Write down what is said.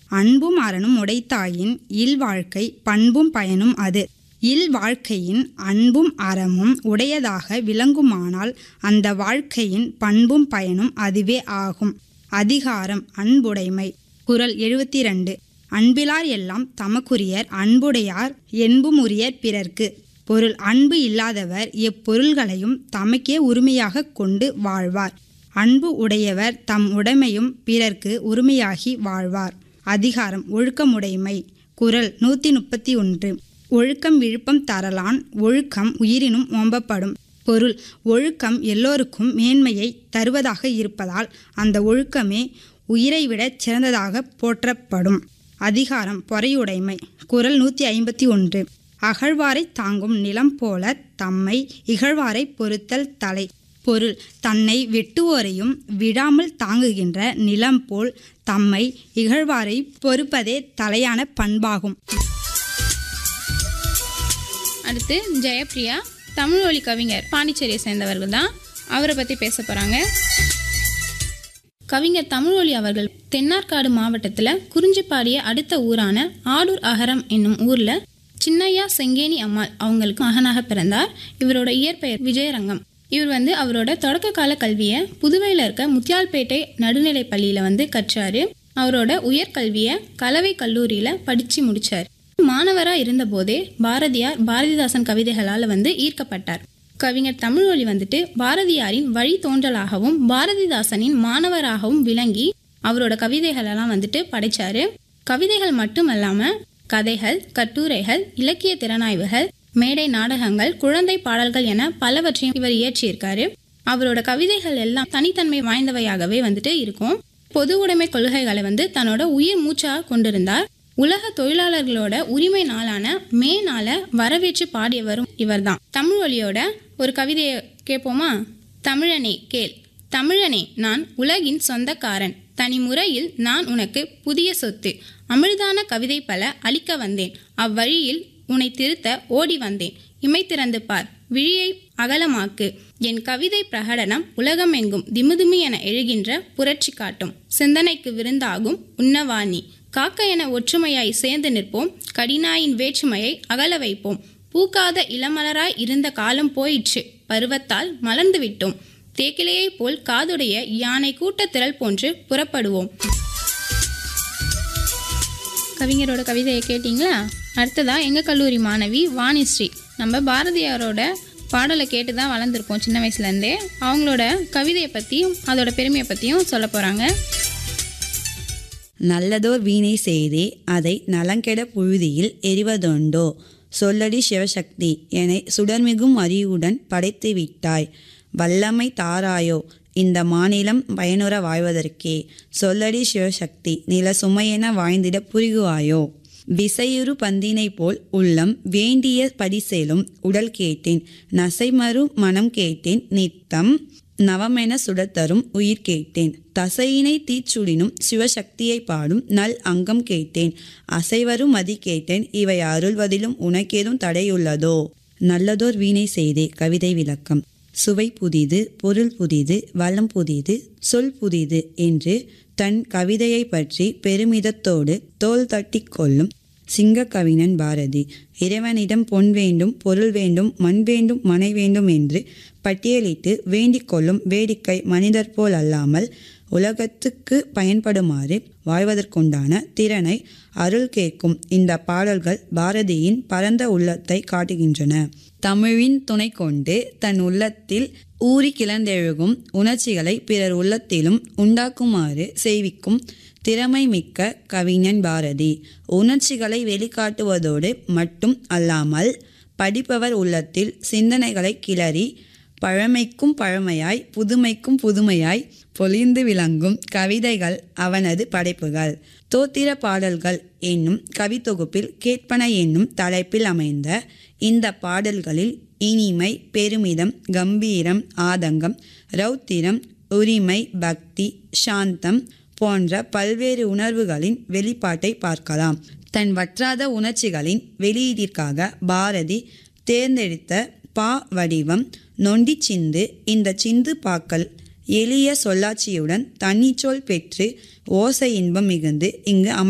அன்பும் அறனும் உடைத்தாயின் இல்வாழ்க்கை பண்பும் பயனும் அது இல் வாழ்க்கையின் அன்பும் அறமும் உடையதாக விளங்குமானால் அந்த வாழ்க்கையின் பண்பும் பயனும் அதுவே ஆகும் அதிகாரம் அன்புடைமை குறள் எழுபத்தி ரெண்டு அன்பிலார் எல்லாம் தமக்குரியர் அன்புடையார் என்புமுரியர் பிறர்க்கு பொருள் அன்பு இல்லாதவர் எப்பொருள்களையும் தமக்கே உரிமையாக கொண்டு வாழ்வார் அன்பு உடையவர் தம் உடைமையும் பிறர்க்கு உரிமையாகி வாழ்வார் அதிகாரம் ஒழுக்கமுடைமை குறள் நூற்றி முப்பத்தி ஒன்று ஒழுக்கம் விழுப்பம் தரலான் ஒழுக்கம் உயிரினும் ஓம்பப்படும் பொருள் ஒழுக்கம் எல்லோருக்கும் மேன்மையை தருவதாக இருப்பதால் அந்த ஒழுக்கமே உயிரை விட சிறந்ததாக போற்றப்படும் அதிகாரம் பொறையுடைமை குறள் நூற்றி ஐம்பத்தி ஒன்று அகழ்வாரை தாங்கும் நிலம் போல தம்மை இகழ்வாரை பொறுத்தல் தலை பொருள் தன்னை வெட்டுவோரையும் விடாமல் தாங்குகின்ற நிலம் போல் தம்மை இகழ்வாரை பொறுப்பதே தலையான பண்பாகும் அடுத்து ஜெயப்ரியா தமிழ் ஒலி கவிஞர் பாண்டிச்சேரியை சேர்ந்தவர்கள் தான் அவரை பற்றி பேச போகிறாங்க கவிஞர் தமிழொலி அவர்கள் தென்னார்காடு மாவட்டத்தில் குறிஞ்சிப்பாடிய அடுத்த ஊரான ஆடூர் அகரம் என்னும் ஊரில் சின்னையா செங்கேனி அம்மாள் அவங்களுக்கு மகனாக பிறந்தார் இவரோட இயற்பெயர் விஜயரங்கம் இவர் வந்து அவரோட தொடக்க கால கல்வியை புதுவையில் இருக்க முத்தியால்பேட்டை நடுநிலை பள்ளியில் வந்து கற்றாரு அவரோட உயர்கல்வியை கலவை கல்லூரியில் படித்து முடிச்சார் மாணவராக இருந்தபோதே பாரதியார் பாரதிதாசன் கவிதைகளால் வந்து ஈர்க்கப்பட்டார் கவிஞர் தமிழொலி வந்துட்டு பாரதியாரின் வழி தோன்றலாகவும் பாரதிதாசனின் மாணவராகவும் விளங்கி அவரோட கவிதைகளெல்லாம் வந்துட்டு படைச்சாரு கவிதைகள் மட்டும் இல்லாமல் கதைகள் கட்டுரைகள் இலக்கிய திறனாய்வுகள் மேடை நாடகங்கள் குழந்தை பாடல்கள் என பலவற்றையும் இவர் இயற்றியிருக்காரு அவரோட கவிதைகள் எல்லாம் தனித்தன்மை வாய்ந்தவையாகவே வந்துட்டு இருக்கும் பொது உடைமை கொள்கைகளை வந்து தன்னோட உயிர் மூச்சாக கொண்டிருந்தார் உலக தொழிலாளர்களோட உரிமை நாளான மே நாளை வரவேற்று பாடியவரும் இவர்தான் தமிழ் ஒலியோட ஒரு கவிதையை கேட்போமா தமிழனே கேள் தமிழனே நான் உலகின் சொந்தக்காரன் தனி முறையில் நான் உனக்கு புதிய சொத்து அமிழ்தான கவிதை பல அளிக்க வந்தேன் அவ்வழியில் உன்னை திருத்த ஓடி வந்தேன் இமை திறந்து பார் விழியை அகலமாக்கு என் கவிதை பிரகடனம் உலகமெங்கும் திமுதிமு என எழுகின்ற புரட்சி காட்டும் சிந்தனைக்கு விருந்தாகும் உன்னவாணி காக்க என ஒற்றுமையாய் சேர்ந்து நிற்போம் கடினாயின் வேற்றுமையை அகல வைப்போம் பூக்காத இளமலராய் இருந்த காலம் போயிற்று பருவத்தால் மலர்ந்து விட்டோம் தேக்கிலையைப் போல் காதுடைய யானை கூட்ட திரள் போன்று புறப்படுவோம் கவிஞரோட கவிதையை கேட்டிங்களா அடுத்ததா எங்கள் கல்லூரி மாணவி வாணிஸ்ரீ நம்ம பாரதியாரோட பாடலை கேட்டு தான் வளர்ந்துருப்போம் சின்ன வயசுலேருந்தே அவங்களோட கவிதையை பற்றியும் அதோட பெருமையை பற்றியும் சொல்ல போகிறாங்க நல்லதோர் வீணை செய்தே அதை நலங்கெட புழுதியில் எறிவதுண்டோ சொல்லடி சிவசக்தி என சுடர்மிகும் அறிவுடன் படைத்து விட்டாய் வல்லமை தாராயோ இந்த மாநிலம் பயனுற வாழ்வதற்கே சொல்லடி சிவசக்தி நில சுமையென வாழ்ந்திட புரிகுவாயோ விசையுறு பந்தினை போல் உள்ளம் வேண்டிய படிசேலும் உடல் கேட்டேன் நசைமறு மனம் கேட்டேன் நித்தம் நவமென சுடத்தரும் உயிர் கேட்டேன் தசையினை தீச்சுடினும் சிவசக்தியை பாடும் நல் அங்கம் கேட்டேன் அசைவரும் மதி கேட்டேன் இவை அருள்வதிலும் உனக்கேதும் தடையுள்ளதோ நல்லதோர் வீணை செய்தே கவிதை விளக்கம் சுவை புதிது பொருள் புதிது வளம் புதிது சொல் புதிது என்று தன் கவிதையை பற்றி பெருமிதத்தோடு தோல் தட்டி கொள்ளும் சிங்க கவிஞன் பாரதி இறைவனிடம் பொன் வேண்டும் பொருள் வேண்டும் மண் வேண்டும் மனை வேண்டும் என்று பட்டியலிட்டு வேண்டிக் கொள்ளும் வேடிக்கை மனிதர் போல் அல்லாமல் உலகத்துக்கு பயன்படுமாறு வாழ்வதற்குண்டான திறனை அருள் கேட்கும் இந்த பாடல்கள் பாரதியின் பரந்த உள்ளத்தை காட்டுகின்றன தமிழின் துணை கொண்டு தன் உள்ளத்தில் ஊறி கிளந்தெழுகும் உணர்ச்சிகளை பிறர் உள்ளத்திலும் உண்டாக்குமாறு செய்விக்கும் திறமை மிக்க கவிஞன் பாரதி உணர்ச்சிகளை வெளிக்காட்டுவதோடு மட்டும் அல்லாமல் படிப்பவர் உள்ளத்தில் சிந்தனைகளை கிளறி பழமைக்கும் பழமையாய் புதுமைக்கும் புதுமையாய் பொலிந்து விளங்கும் கவிதைகள் அவனது படைப்புகள் தோத்திர பாடல்கள் என்னும் கவித்தொகுப்பில் கேட்பன என்னும் தலைப்பில் அமைந்த இந்த பாடல்களில் இனிமை பெருமிதம் கம்பீரம் ஆதங்கம் ரௌத்திரம் உரிமை பக்தி சாந்தம் போன்ற பல்வேறு உணர்வுகளின் வெளிப்பாட்டை பார்க்கலாம் தன் வற்றாத உணர்ச்சிகளின் வெளியீட்டிற்காக பாரதி தேர்ந்தெடுத்த பா வடிவம் நொண்டி சிந்து இந்த சிந்து பாக்கள் எளிய சொல்லாட்சியுடன் தனிச்சொல் பெற்று ஓசை இன்பம் மிகுந்து இங்கு அம